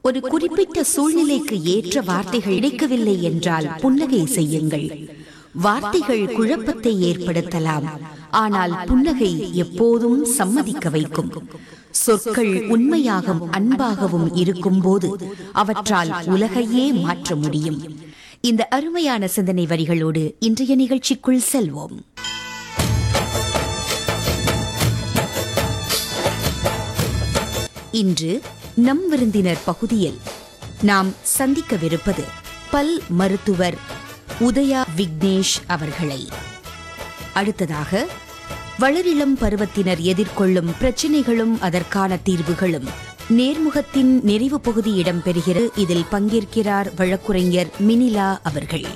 ஒரு குறிப்பிட்ட சூழ்நிலைக்கு ஏற்ற வார்த்தைகள் கிடைக்கவில்லை என்றால் புன்னகை செய்யுங்கள் வார்த்தைகள் குழப்பத்தை ஏற்படுத்தலாம் ஆனால் புன்னகை எப்போதும் சம்மதிக்க வைக்கும் சொற்கள் உண்மையாகவும் அன்பாகவும் இருக்கும்போது அவற்றால் உலகையே மாற்ற முடியும் இந்த அருமையான சிந்தனை வரிகளோடு இன்றைய நிகழ்ச்சிக்குள் செல்வோம் இன்று நம் விருந்தினர் பகுதியில் நாம் சந்திக்கவிருப்பது பல் மருத்துவர் உதயா விக்னேஷ் அவர்களை அடுத்ததாக வளரிளம் பருவத்தினர் எதிர்கொள்ளும் பிரச்சினைகளும் அதற்கான தீர்வுகளும் நேர்முகத்தின் நிறைவு பகுதி இடம்பெறுகிறது இதில் பங்கேற்கிறார் வழக்குரைஞர் மினிலா அவர்கள்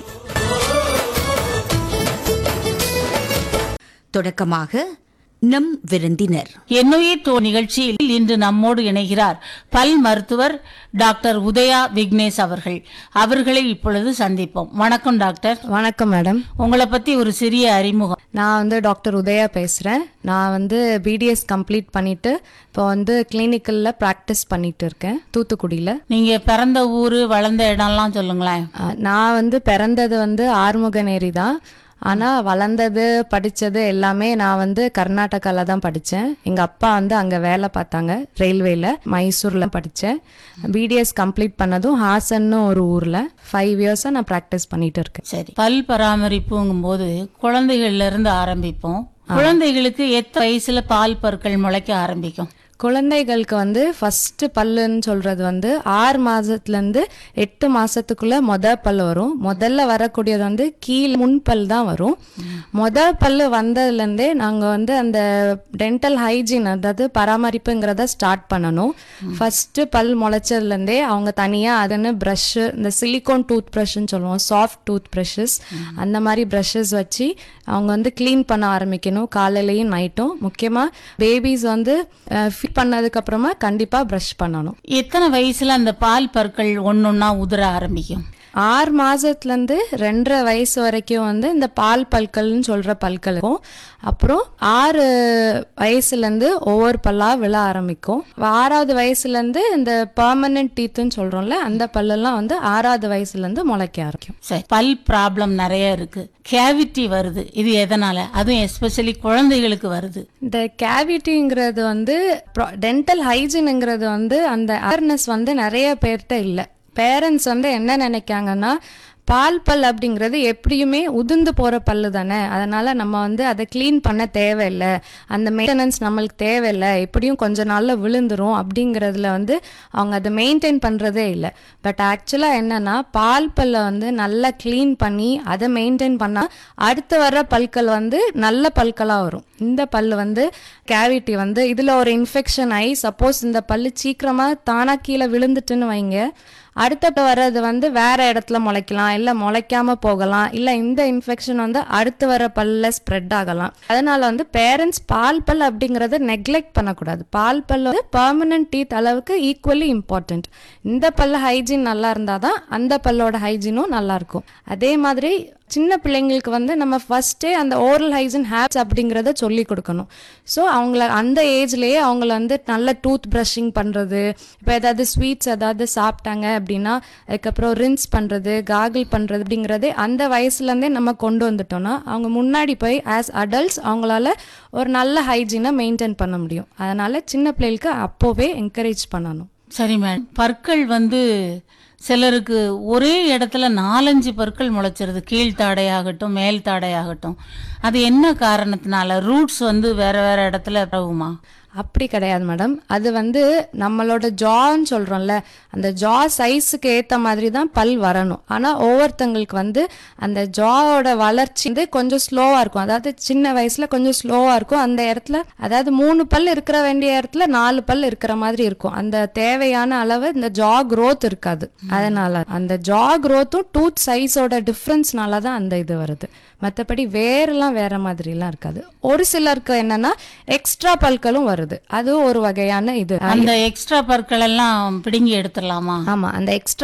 தொடக்கமாக நம் விருந்தினர் என்னுயிர் தோ நிகழ்ச்சியில் இன்று நம்மோடு இணைகிறார் பல் மருத்துவர் டாக்டர் உதயா விக்னேஷ் அவர்கள் அவர்களை இப்பொழுது சந்திப்போம் வணக்கம் டாக்டர் வணக்கம் மேடம் உங்களை பத்தி ஒரு சிறிய அறிமுகம் நான் வந்து டாக்டர் உதயா பேசுகிறேன் நான் வந்து பிடிஎஸ் கம்ப்ளீட் பண்ணிட்டு இப்போ வந்து கிளினிக்கலில் ப்ராக்டிஸ் பண்ணிட்டு இருக்கேன் தூத்துக்குடியில் நீங்க பிறந்த ஊரு வளர்ந்த இடம்லாம் சொல்லுங்களேன் அஹ், நான் வந்து பிறந்தது வந்து ஆறுமுகநேரி தான் ஆனால் வளர்ந்தது படித்தது எல்லாமே நான் வந்து கர்நாடகாவில் தான் படித்தேன் எங்கள் அப்பா வந்து அங்கே வேலை பார்த்தாங்க ரயில்வேல மைசூரில் படித்தேன் பிடிஎஸ் கம்ப்ளீட் பண்ணதும் ஹாசன்னு ஒரு ஊரில் ஃபைவ் இயர்ஸாக நான் ப்ராக்டிஸ் பண்ணிட்டு இருக்கேன் சரி பல் பராமரிப்புங்கும் போது குழந்தைகள்ல இருந்து ஆரம்பிப்போம் குழந்தைகளுக்கு எத்தனை வயசுல பால் பற்கள் முளைக்க ஆரம்பிக்கும் குழந்தைகளுக்கு வந்து ஃபர்ஸ்ட் பல்லுன்னு சொல்றது வந்து ஆறு மாசத்துலேருந்து எட்டு மாசத்துக்குள்ள மொத பல் வரும் முதல்ல வரக்கூடியது வந்து கீழ் முன்பல் தான் வரும் மொத பல்லு வந்ததுலேருந்தே நாங்கள் வந்து அந்த டென்டல் ஹைஜீன் அதாவது பராமரிப்புங்கிறத ஸ்டார்ட் பண்ணணும் ஃபர்ஸ்ட் பல் முளைச்சதுலேருந்தே அவங்க தனியாக அதுன்னு ப்ரஷ்ஷு இந்த சிலிகான் டூத் ப்ரஷ்ன்னு சொல்லுவோம் சாஃப்ட் டூத் ப்ரஷஸ் அந்த மாதிரி ப்ரஷஸ் வச்சு அவங்க வந்து க்ளீன் பண்ண ஆரம்பிக்கணும் காலையிலையும் நைட்டும் முக்கியமாக பேபிஸ் வந்து ஃபிட் பண்ணதுக்கு அப்புறமா கண்டிப்பாக ப்ரஷ் பண்ணணும் எத்தனை வயசுல அந்த பால் பற்கள் ஒன்னொன்னா உதிர ஆரம்பிக்கும் ஆறு மாசத்துலேருந்து ரெண்டரை வயசு வரைக்கும் வந்து இந்த பால் பல்கள்னு சொல்கிற பல்கள் இருக்கும் அப்புறம் ஆறு வயசுலேருந்து ஒவ்வொரு பல்லாக விழ ஆரம்பிக்கும் ஆறாவது வயசுலேருந்து இந்த பர்மனன்ட் டீத்துன்னு சொல்கிறோம்ல அந்த பல்லெல்லாம் வந்து ஆறாவது வயசுலேருந்து முளைக்க ஆரம்பிக்கும் சரி பல் ப்ராப்ளம் நிறைய இருக்கு கேவிட்டி வருது இது எதனால அதுவும் எஸ்பெஷலி குழந்தைகளுக்கு வருது இந்த கேவிட்டிங்கிறது வந்து டென்டல் ஹைஜீனுங்கிறது வந்து அந்த அவேர்னஸ் வந்து நிறைய பேர்கிட்ட இல்லை பேரண்ட்ஸ் வந்து என்ன நினைக்காங்கன்னா பால் பல் அப்படிங்கிறது எப்படியுமே உதிர்ந்து போகிற பல்லு தானே அதனால் நம்ம வந்து அதை க்ளீன் பண்ண தேவையில்லை அந்த மெயின்டெனன்ஸ் நம்மளுக்கு தேவையில்லை எப்படியும் கொஞ்ச நாளில் விழுந்துரும் அப்படிங்கிறதுல வந்து அவங்க அதை மெயின்டைன் பண்ணுறதே இல்லை பட் ஆக்சுவலாக என்னன்னா பால் பல்லை வந்து நல்லா க்ளீன் பண்ணி அதை மெயின்டைன் பண்ணால் அடுத்து வர்ற பல்கள் வந்து நல்ல பல்களாக வரும் இந்த பல்லு வந்து கேவிட்டி வந்து இதில் ஒரு இன்ஃபெக்ஷன் ஆகி சப்போஸ் இந்த பல்லு சீக்கிரமாக தானாக கீழே விழுந்துட்டுன்னு வைங்க அடுத்த வர்றது வந்து வேற இடத்துல முளைக்கலாம் இல்லை முளைக்காம போகலாம் இல்லை இந்த இன்ஃபெக்ஷன் வந்து அடுத்து வர பல்ல ஸ்ப்ரெட் ஆகலாம் அதனால வந்து பேரண்ட்ஸ் பால் பல் அப்படிங்கறத நெக்லெக்ட் பண்ணக்கூடாது பால் பல் வந்து பர்மனன்ட் டீத் அளவுக்கு ஈக்குவலி இம்பார்ட்டன்ட் இந்த பல்ல ஹைஜீன் நல்லா இருந்தாதான் அந்த பல்லோட ஹைஜீனும் நல்லா இருக்கும் அதே மாதிரி சின்ன பிள்ளைங்களுக்கு வந்து நம்ம ஃபர்ஸ்டே அந்த ஓரல் ஹைஜீன் ஹேப்ஸ் அப்படிங்கிறத சொல்லி கொடுக்கணும் ஸோ அவங்கள அந்த ஏஜ்லேயே அவங்கள வந்து நல்ல டூத் ப்ரஷிங் பண்ணுறது இப்போ ஏதாவது ஸ்வீட்ஸ் ஏதாவது சாப்பிட்டாங்க அப்படின்னா அதுக்கப்புறம் ரின்ஸ் பண்ணுறது காகிள் பண்ணுறது அப்படிங்கிறதே அந்த வயசுலேருந்தே நம்ம கொண்டு வந்துட்டோம்னா அவங்க முன்னாடி போய் ஆஸ் அடல்ட்ஸ் அவங்களால ஒரு நல்ல ஹைஜீனை மெயின்டைன் பண்ண முடியும் அதனால சின்ன பிள்ளைகளுக்கு அப்போவே என்கரேஜ் பண்ணணும் சரி மேடம் பற்கள் வந்து சிலருக்கு ஒரே இடத்துல நாலஞ்சு பற்கள் முளைச்சிருது கீழ் தாடையாகட்டும் மேல் தாடையாகட்டும் அது என்ன காரணத்தினால ரூட்ஸ் வந்து வேற வேற இடத்துல பரவுமா அப்படி கிடையாது மேடம் அது வந்து நம்மளோட ஜான்னு சொல்கிறோம்ல அந்த ஜா சைஸுக்கு ஏற்ற மாதிரி தான் பல் வரணும் ஆனால் ஒவ்வொருத்தங்களுக்கு வந்து அந்த ஜாவோட வளர்ச்சி வந்து கொஞ்சம் ஸ்லோவாக இருக்கும் அதாவது சின்ன வயசில் கொஞ்சம் ஸ்லோவாக இருக்கும் அந்த இடத்துல அதாவது மூணு பல் இருக்கிற வேண்டிய இடத்துல நாலு பல் இருக்கிற மாதிரி இருக்கும் அந்த தேவையான அளவு இந்த ஜா growth இருக்காது அதனால அந்த ஜா growthம் டூத் சைஸோட டிஃப்ரென்ஸ்னால தான் அந்த இது வருது மற்றபடி வேறெல்லாம் வேற மாதிரிலாம் இருக்காது ஒரு சிலருக்கு என்னன்னா எக்ஸ்ட்ரா பல்களும் வருது அது ஒரு வகையான இது அந்த எக்ஸ்ட்ரா பற்கள் எல்லாம் பிடுங்கி எடுத்துடலாமா ஆமா அந்த எக்ஸ்ட்ரா